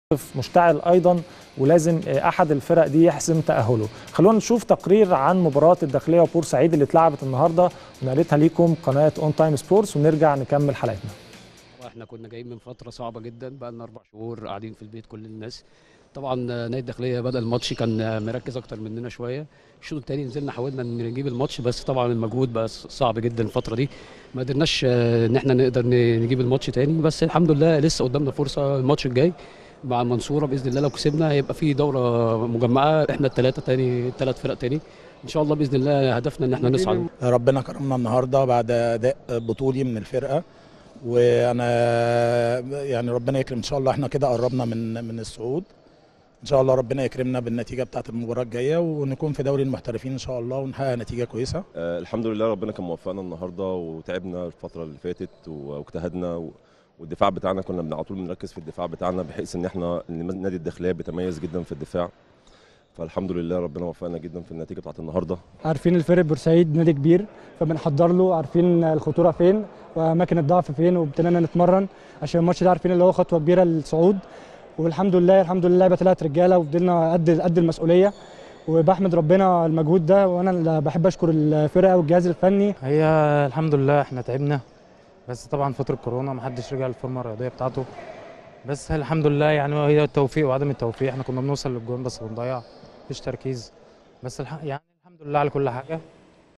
مشتعل ايضا ولازم احد الفرق دي يحسم تاهله خلونا نشوف تقرير عن مباراه الداخليه وبورسعيد اللي اتلعبت النهارده ونقلتها ليكم قناه اون تايم سبورتس ونرجع نكمل حلقتنا احنا كنا جايين من فتره صعبه جدا بقى لنا اربع شهور قاعدين في البيت كل الناس طبعا نادي الداخليه بدا الماتش كان مركز اكتر مننا شويه الشوط الثاني نزلنا حاولنا نجيب الماتش بس طبعا المجهود بقى صعب جدا الفتره دي ما قدرناش ان احنا نقدر نجيب الماتش تاني بس الحمد لله لسه قدامنا فرصه الماتش الجاي مع المنصوره باذن الله لو كسبنا هيبقى في دوره مجمعه احنا الثلاثه تاني ثلاث فرق تاني ان شاء الله باذن الله هدفنا ان احنا نصعد ربنا كرمنا النهارده بعد اداء بطولي من الفرقه وانا يعني ربنا يكرم ان شاء الله احنا كده قربنا من من الصعود ان شاء الله ربنا يكرمنا بالنتيجه بتاعه المباراه الجايه ونكون في دوري المحترفين ان شاء الله ونحقق نتيجه كويسه آه الحمد لله ربنا كان موفقنا النهارده وتعبنا الفتره اللي فاتت واجتهدنا والدفاع بتاعنا كنا على طول بنركز في الدفاع بتاعنا بحيث ان احنا النادي الداخليه بيتميز جدا في الدفاع فالحمد لله ربنا وفقنا جدا في النتيجه بتاعت النهارده عارفين الفرق بورسعيد نادي كبير فبنحضر له عارفين الخطوره فين واماكن الضعف فين وابتدينا نتمرن عشان الماتش ده عارفين اللي هو خطوه كبيره للصعود والحمد لله الحمد لله اللعبه طلعت رجاله وفضلنا قد قد المسؤوليه وبحمد ربنا المجهود ده وانا بحب اشكر الفرقه والجهاز الفني هي الحمد لله احنا تعبنا بس طبعا فتره كورونا ما حدش رجع للفورمه الرياضيه بتاعته بس الحمد لله يعني هي التوفيق وعدم التوفيق احنا كنا بنوصل للجون بس بنضيع مفيش تركيز بس الح... يعني الحمد لله على كل حاجه